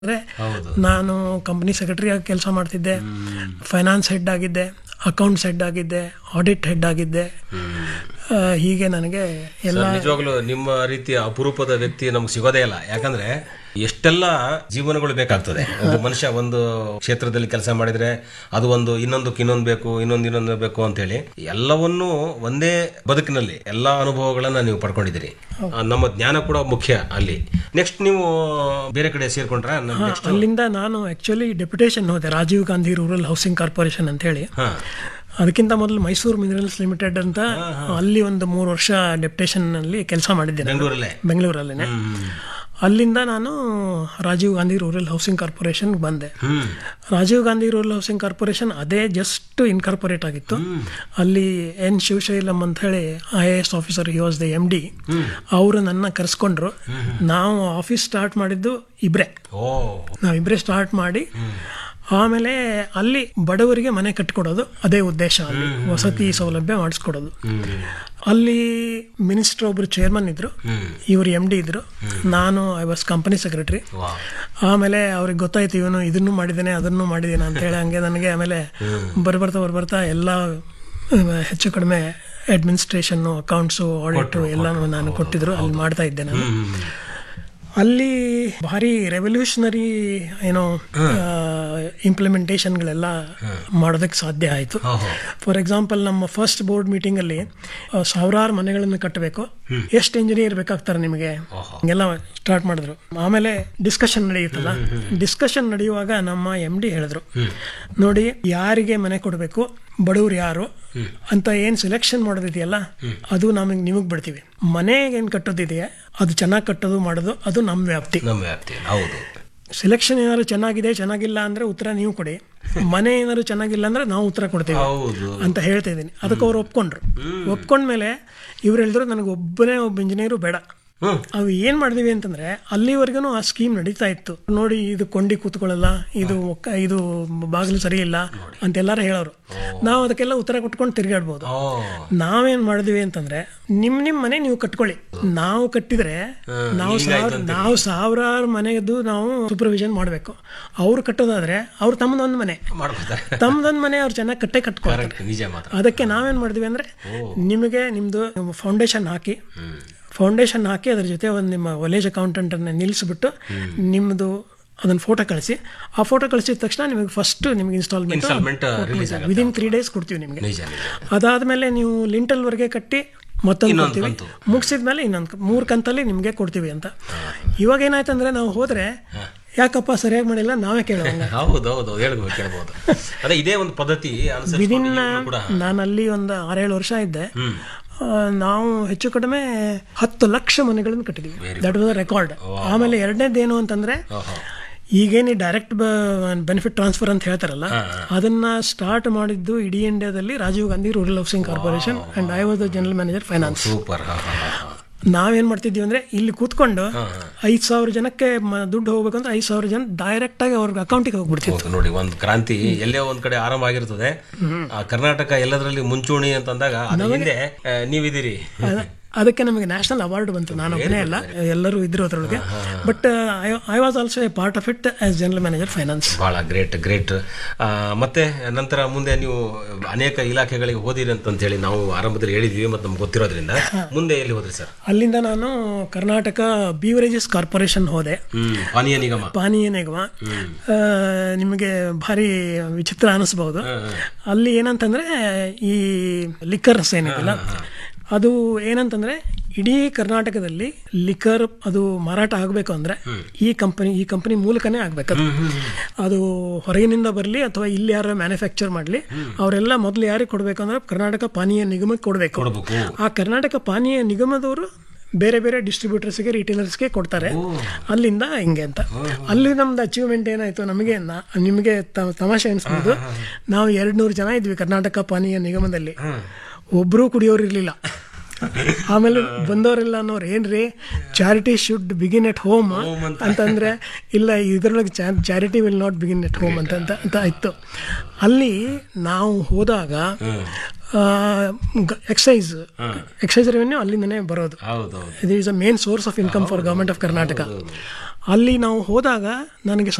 ಅಂದರೆ ಹೌದು ನಾನು ಕಂಪನಿ ಸೆಕ್ರೆಟರಿಯಾಗಿ ಕೆಲಸ ಮಾಡ್ತಿದ್ದೆ ಫೈನಾನ್ಸ್ ಹೆಡ್ ಆಗಿದ್ದೆ ಅಕೌಂಟ್ಸ್ ಹೆಡ್ ಆಗಿದ್ದೆ ಆಡಿಟ್ ಹೆಡ್ ಆಗಿದ್ದೆ ಆ, ಹೀಗೆ ನನಗೆ ಎಲ್ಲ ಸರ್, ನಿಜವಾಗ್ಲೂ ನಿಮ್ಮ ರೀತಿಯ ಅಪರೂಪದ ವ್ಯಕ್ತಿ ನಮ್ಗೆ ಸಿಗೋದೇ ಇಲ್ಲ ಯಾಕಂದ್ರೆ ಎಷ್ಟೆಲ್ಲ ಜೀವನಗಳು ಬೇಕಾಗ್ತದೆ ಒಬ್ಬ ಮನುಷ್ಯ ಒಂದು ಕ್ಷೇತ್ರದಲ್ಲಿ ಕೆಲಸ ಮಾಡಿದ್ರೆ ಅದು ಒಂದು ಇನ್ನೊಂದಕ್ಕೆ ಇನ್ನೊಂದು ಬೇಕು ಇನ್ನೊಂದು ಇನ್ನೊಂದು ಬೇಕು ಅಂತ ಹೇಳಿ ಎಲ್ಲವನ್ನೂ ಒಂದೇ ಬದುಕಿನಲ್ಲಿ ಎಲ್ಲಾ ಅನುಭವಗಳನ್ನ ನೀವು ಪಡ್ಕೊಂಡಿದ್ದೀರಿ ಆ, ನಮ್ಮ ಜ್ಞಾನ ಕೂಡ ಮುಖ್ಯ ಅಲ್ಲಿ ನೆಕ್ಸ್ಟ್ ನೀವು ಬೇರೆ ಕಡೆ ಸೇರ್ಕೊಂಡ್ರ ನೆಕ್ಸ್ಟ್ ಅಲ್ಲಿಂದ ನಾನು ಆ್ಯಕ್ಚುಲಿ ಡೆಪ್ಯುಟೇಷನ್ ಹೋದೆ Rajiv Gandhi rural housing corporation ಅಂತ ಹೇಳಿ ಹಾ ಅದಕ್ಕಿಂತ ಮೊದಲು ಮೈಸೂರು ಮಿನರಲ್ಸ್ ಲಿಮಿಟೆಡ್ ಅಂತ ಅಲ್ಲಿ ಒಂದು ಮೂರು ವರ್ಷ ಡೆಪ್ಯುಟೇಷನ್ ಅಲ್ಲಿ ಕೆಲಸ ಮಾಡಿದ್ದೇನೆ ಬೆಂಗಳೂರಲ್ಲೇ ಬೆಂಗಳೂರಲ್ಲೇ ಹ್ಮ್ ಅಲ್ಲಿಂದ ನಾನು Rajiv Gandhi rural housing corporation ಬಂದೆ ಹ್ಮ್ Rajiv Gandhi rural housing corporation ಅದೇ ಜಸ್ಟ್ ಇನ್ಕಾರ್ಪೊರೇಟ್ ಆಗಿತ್ತು ಅಲ್ಲಿ ಎನ್ ಶಿವಶೈಲಂ ಅಂತ ಹೇಳಿ I A S officer he was the M D ಅವರು ನನ್ನ ಕರೆಸ್ಕೊಂಡ್ರು ನಾವು ಆಫೀಸ್ ಸ್ಟಾರ್ಟ್ ಮಾಡಿದ್ದು ಇಬ್ರೇ ಓ ನಾವಿಬ್ಬರೇ ಸ್ಟಾರ್ಟ್ ಮಾಡಿ ಆಮೇಲೆ ಅಲ್ಲಿ ಬಡವರಿಗೆ ಮನೆ ಕಟ್ಕೊಡೋದು ಅದೇ ಉದ್ದೇಶ ಅಲ್ಲಿ ವಸತಿ ಸೌಲಭ್ಯ ಮಾಡಿಸ್ಕೊಡೋದು ಹ್ಮ್ ಅಲ್ಲಿ ಮಿನಿಸ್ಟರ್ ಒಬ್ರು ಚೇರ್ಮನ್ ಇದ್ರು ಹ್ಮ್ ಇವರು ಎಮ್ ಡಿ ಇದ್ರು ನಾನು ಐ ವಾಸ್ ಕಂಪನಿ ಸೆಕ್ರೆಟರಿ ವಾ ಆಮೇಲೆ ಅವ್ರಿಗೆ ಗೊತ್ತಾಯ್ತು ಇವನು ಇದನ್ನು ಮಾಡಿದ್ದೇನೆ ಅದನ್ನು ಮಾಡಿದ್ದೇನೆ ಅಂತ ಹೇಳಿ ಹಂಗೆ ನನಗೆ ಆಮೇಲೆ ಬರ್ಬರ್ತಾ ಬರ್ಬರ್ತಾ ಎಲ್ಲ ಆ, ಹೆಚ್ಚು ಕಡಿಮೆ ಅಡ್ಮಿನಿಸ್ಟ್ರೇಷನ್ನು ಅಕೌಂಟ್ಸು ಆಡಿಟು ಎಲ್ಲನೂ ನಾನು ಕೊಟ್ಟಿದ್ರು ಅಲ್ಲಿ ಮಾಡ್ತಾ ಇದ್ದೆ ನಾನು ಹ್ಮ್ ಅಲ್ಲಿ ಭಾರಿ ರೆವಲ್ಯೂಷನರಿ ಏನೋ ಇಂಪ್ಲಿಮೆಂಟೇಷನ್ಗಳೆಲ್ಲ ಮಾಡೋದಕ್ಕೆ ಸಾಧ್ಯ ಆಯಿತು ಓಹೋ ಫಾರ್ ಎಕ್ಸಾಂಪಲ್ ನಮ್ಮ ಫಸ್ಟ್ ಬೋರ್ಡ್ ಮೀಟಿಂಗಲ್ಲಿ ಸಾವಿರಾರು ಮನೆಗಳನ್ನು ಕಟ್ಟಬೇಕು ಎಷ್ಟು ಇಂಜಿನಿಯರ್ ಬೇಕಾಗ್ತಾರೆ ನಿಮಗೆ ಓಹೋ ಹಿಂಗೆಲ್ಲ ಸ್ಟಾರ್ಟ್ ಮಾಡಿದ್ರು ಆಮೇಲೆ ಡಿಸ್ಕಷನ್ ನಡೆಯುತ್ತಲ್ಲ ಡಿಸ್ಕಷನ್ ನಡೆಯುವಾಗ ನಮ್ಮ ಎಮ್ ಡಿ ಹೇಳಿದ್ರು ನೋಡಿ ಯಾರಿಗೆ ಮನೆ ಕೊಡಬೇಕು ಬಡವ್ರು ಯಾರು ಅಂತ ಏನು ಸೆಲೆಕ್ಷನ್ ಮಾಡೋದಿದೆಯಲ್ಲ ಅದು ನಮಗೆ ನಿಮಗೆ ಬಿಡ್ತೀವಿ ಮನೆಗೆ ಏನು ಕಟ್ಟೋದಿದೆಯಾ ಅದು ಚೆನ್ನಾಗಿ ಕಟ್ಟೋದು ಮಾಡೋದು ಅದು ನಮ್ಮ ವ್ಯಾಪ್ತಿ ನಮ್ಮ ವ್ಯಾಪ್ತಿ ಹೌದು ಸೆಲೆಕ್ಷನ್ ಏನಾದ್ರು ಚೆನ್ನಾಗಿದೆ ಚೆನ್ನಾಗಿಲ್ಲ ಅಂದ್ರೆ ಉತ್ತರ ನೀವು ಕೊಡಿ ಮನೆ ಏನಾದ್ರು ಚೆನ್ನಾಗಿಲ್ಲ ಅಂದ್ರೆ ನಾವು ಉತ್ತರ ಕೊಡ್ತೀವಿ ಹೌದು ಅಂತ ಹೇಳ್ತಾ ಇದ್ದೀನಿ ಅದಕ್ಕೆ ಅವ್ರು ಒಪ್ಕೊಂಡ್ರು ಒಪ್ಕೊಂಡ್ಮೇಲೆ ಇವ್ರು ಹೇಳಿದ್ರು ನನಗೆ ಒಬ್ಬನೇ ಒಬ್ಬ ಇಂಜಿನಿಯರು ಬೇಡ ಹ್ಮ್ ಅವು ಏನ್ ಮಾಡಿದ್ವಿ ಅಂತಂದ್ರೆ ಅಲ್ಲಿವರೆಗೂ ಆ ಸ್ಕೀಮ್ ನಡೀತಾ ಇತ್ತು ನೋಡಿ ಇದು ಕೊಂಡಿ ಕೂತ್ಕೊಳ್ಳಲ್ಲ ಇದು ಒಕ್ಕ- ಇದು ಬಾಗಿಲು ಸರಿ ಇಲ್ಲ ಅಂತೆಲ್ಲಾರು ಹೇಳೋರು ನಾವು ಅದಕ್ಕೆಲ್ಲ ಉತ್ತರ ಕೊಟ್ಕೊಂಡು ತಿರುಗಾಡ್ಬೋದು ಓ ನಾವೇನ್ ಮಾಡಿದ್ವಿ ಅಂತಂದ್ರೆ ನಿಮ್ ನಿಮ್ ಮನೆ ನೀವು ಕಟ್ಕೊಳ್ಳಿ ನಾವು ಕಟ್ಟಿದ್ರೆ ನಾವು ಸಾವಿರ ನಾವು ಸಾವಿರಾರು ಮನೆಯದ್ದು ನಾವು ಸೂಪರ್ವಿಷನ್ ಮಾಡಬೇಕು ಅವ್ರು ಕಟ್ಟೋದಾದ್ರೆ ಅವ್ರು ತಮ್ಮದೊಂದು ಮನೆ ಮಾಡ್ಕೊತಾರೆ ತಮ್ಮದೊಂದು ಮನೆ ಅವ್ರು ಚೆನ್ನಾಗಿ ಕಟ್ಟೆ ಕಟ್ಕೊಳ್ತಾರೆ ಕರೆಕ್ಟ್ ನಿಜ ಮಾತ್ರ ಅದಕ್ಕೆ ನಾವೇನ್ ಮಾಡಿದ್ವಿ ಅಂದ್ರೆ ನಿಮಗೆ ನಿಮ್ದು ಫೌಂಡೇಶನ್ ಹಾಕಿ ಹ್ಮ್ ಫೌಂಡೇಶನ್ ಹಾಕಿ ಅದ್ರ ಜೊತೆ ಒಂದು ನಿಮ್ಮ ವಿಲೇಜ್ ಅಕೌಂಟೆಂಟನ್ನು ನಿಲ್ಲಿಸ್ಬಿಟ್ಟು ನಿಮ್ಮದು ಅದನ್ನ ಫೋಟೋ ಕಳಿಸಿ ಆ ಫೋಟೋ ಕಳಿಸಿದ ತಕ್ಷಣ ನಿಮಗೆ ಫಸ್ಟ್ ನಿಮಗೆ ಇನ್ಸ್ಟಾಲ್ಮೆಂಟ್ ಇನ್ಸ್ಟಾಲ್ಮೆಂಟ್ ರಿಲೀಸ್ ಆಗುತ್ತೆ ವಿದಿನ್ ತ್ರೀ ಡೇಸ್ ಕೊಡ್ತೀವಿ ನಿಮಗೆ ನಿಜ ನಿಜ ಅದಾದ್ಮೇಲೆ ನೀವು ಲಿಂಟಲ್ವರೆಗೆ ಕಟ್ಟಿ ಮತ್ತೊಂದು ಇನ್ನೊಂದು ಕೊಡ್ತೀವಿ ಕಂತು. ಮುಗಿಸಿದ್ಮೇಲೆ ಇನ್ನೊಂದು ಮೂರು ಕಂತಲ್ಲಿ ನಿಮಗೆ ಕೊಡ್ತೀವಿ ಅಂತ ಇವಾಗ ಏನಾಯ್ತು ಅಂದ್ರೆ ನಾವು ಹೋದ್ರೆ ಯಾಕಪ್ಪ ಸರಿಯಾಗಿ ಮಾಡಿಲ್ಲ ನಾವೇ ಕೇಳೋಂಗ ಹೌದು ಹೌದು ಹೇಳ್ಬೋದು ಕೇಳ್ಬೋದು ಅದೇ ಇದೇ ಒಂದು ಪದ್ಧತಿ ಅನುಸರಿಸ್ಕೊಂಡು ವಿದಿನ್ ಈಗಲೂ ಕೂಡ ನಾನು ಅಲ್ಲಿ ಒಂದು ಆರೇಳು ವರ್ಷ ಇದ್ದೆ ಹ್ಮ್ ಆ, ನಾವು ಹೆಚ್ಚು ಕಡಿಮೆ ಹತ್ತು ಲಕ್ಷ ಮನೆಗಳನ್ನು ಕಟ್ಟಿದ್ವಿ ದಟ್ ವಾಸ್ ರೆಕಾರ್ಡ್ ಆಮೇಲೆ ಎರಡನೇದೇನು ಅಂತಂದ್ರೆ ಓಹೋ ಈಗೇನು ಡೈರೆಕ್ಟ್ ಬೆನಿಫಿಟ್ ಟ್ರಾನ್ಸ್ಫರ್ ಅಂತ ಹೇಳ್ತಾರಲ್ಲ ಅದನ್ನ ಸ್ಟಾರ್ಟ್ ಮಾಡಿದ್ದು ಇಡೀ ಇಂಡಿಯಾದಲ್ಲಿ Rajiv Gandhi rural housing corporation and I was the general manager finance super ಹಾ ಹಾ ಹಾ ನಾವೇನ್ ಮಾಡ್ತಿದ್ವಿ ಅಂದ್ರೆ ಇಲ್ಲಿ ಕೂತ್ಕೊಂಡು ಐದ್ ಸಾವಿರ ಜನಕ್ಕೆ ಮ- ದುಡ್ಡು ಹೋಗ್ಬೇಕು ಅಂದ್ರೆ ಐದ್ ಸಾವಿರ ಜನ ಡೈರೆಕ್ಟ್ ಆಗಿ ಅವ್ರಿಗೆ ಅಕೌಂಟಿಗೆ ಹೋಗ್ಬಿಡ್ತಿತ್ತು ಹೌದು ನೋಡಿ ಒಂದು ಕ್ರಾಂತಿ ಎಲ್ಲೇ ಒಂದ್ ಕಡೆ ಆರಂಭ ಆಗಿರ್ತದೆ ಆ ಕರ್ನಾಟಕ ಎಲ್ಲದರಲ್ಲಿ ಮುಂಚೂಣಿ ಅಂತಂದಾಗ ಅದ್ರ ಹಿಂದೆ ಆ, ನೀವಿದ್ದೀರಿ ಅದ- ಅದಕ್ಕೆ ನಮಗೆ ನ್ಯಾಷನಲ್ ಅವಾರ್ಡ್ ಬಂತು ನಾನು ಒಬ್ಬನೇ ಅಲ್ಲ ಎಲ್ಲರೂ ಇದ್ರು ಅದರೊಳಗೆ but I was also a part of it as general manager finance ಬಹಳ ಗ್ರೇಟ್ ಗ್ರೇಟ್ ಮತ್ತೆ ನಂತರ ಮುಂದೆ ನೀವು ಅನೇಕ ಇಲಾಖೆಗಳಿಗೆ ಹೋದಿರಿ ಅಂತ ಹೇಳಿ ನಾವು ಆರಂಭದಲ್ಲಿ ಹೇಳಿದ್ವಿ ಮತ್ತೆ ನಮ್ಗೆ ಗೊತ್ತಿರೋದ್ರಿಂದ ಮುಂದೆ ಎಲ್ಲಿ ಹೋದ್ರಿ ಸರ್ ಅಲ್ಲಿಂದ ನಾನು ಕರ್ನಾಟಕ ಬೀವರೇಜಸ್ ಕಾರ್ಪೊರೇಷನ್ ಹೋದೆ ಹ್ಮ್ ಪಾನೀಯ ನಿಗಮ ಪಾನೀಯ ನಿಗಮ ಆ, ನಿಮಗೆ ಭಾರಿ ವಿಚಿತ್ರ ಅನಿಸ್ಬಹುದು ಅಲ್ಲಿ ಏನಂತಂದ್ರೆ ಈ ಲಿಕ್ಕರ್ಸ್ ಏನಿದೆಯಲ್ಲ ಅದು ಏನಂತಂದ್ರೆ ಇಡೀ ಕರ್ನಾಟಕದಲ್ಲಿ ಲಿಕ್ಕರ್ ಅದು ಮಾರಾಟ ಆಗಬೇಕು ಅಂದ್ರೆ ಈ ಕಂಪನಿ ಈ ಕಂಪನಿ ಮೂಲಕನೇ ಆಗ್ಬೇಕದು ಅದು ಹೊರಗಿನಿಂದ ಬರಲಿ ಅಥವಾ ಇಲ್ಲಿ ಯಾರು ಮ್ಯಾನುಫ್ಯಾಕ್ಚರ್ ಮಾಡಲಿ ಅವರೆಲ್ಲ ಮೊದಲು ಯಾರಿಗೆ ಕೊಡಬೇಕು ಅಂದ್ರೆ ಕರ್ನಾಟಕ ಪಾನೀಯ ನಿಗಮಕ್ಕೆ ಕೊಡಬೇಕು ಕೊಡ್ಬೇಕು ಆ ಕರ್ನಾಟಕ ಪಾನೀಯ ನಿಗಮದವರು ಬೇರೆ ಬೇರೆ ಡಿಸ್ಟ್ರಿಬ್ಯೂಟರ್ಸ್ಗೆ ರಿಟೇಲರ್ಸ್ಗೆ ಕೊಡ್ತಾರೆ ಅಲ್ಲಿಂದ ಹಿಂಗೆ ಅಂತ ಅಲ್ಲಿ ನಮ್ದು ಅಚೀವ್ಮೆಂಟ್ ಏನಾಯ್ತು ನಮಗೆ ನಾ- ನಿಮಗೆ ತ- ತಮಾಷೆ ಅನಿಸ್ಬೋದು ನಾವು ಎರಡು ನೂರು ಜನ ಇದ್ವಿ ಕರ್ನಾಟಕ ಪಾನೀಯ ನಿಗಮದಲ್ಲಿ ಒಬ್ಬರೂ ಕುಡಿಯೋರು ಇರಲಿಲ್ಲ ಆಮೇಲೆ ಬಂದವರೆಲ್ಲ ಅನ್ನೋರು ಏನ್ರಿ charity should begin at home ಅಂತಂದ್ರೆ ಇಲ್ಲ ಇದರೊಳಗೆ charity will not begin at home ಅಂತ ಅಂತ ಅಂತ ಇತ್ತು ಅಲ್ಲಿ ನಾವು ಹೋದಾಗ ಎಕ್ಸೈಸ್ ಎಕ್ಸೈಸ್ ರೆವೆನ್ಯೂ ಅಲ್ಲಿಂದನೇ ಬರೋದು ಹೌದೌದು ಇದು is a main source of income for government of Karnataka ಅಲ್ಲಿ ನಾವು ಹೋದಾಗ ನನಗೆ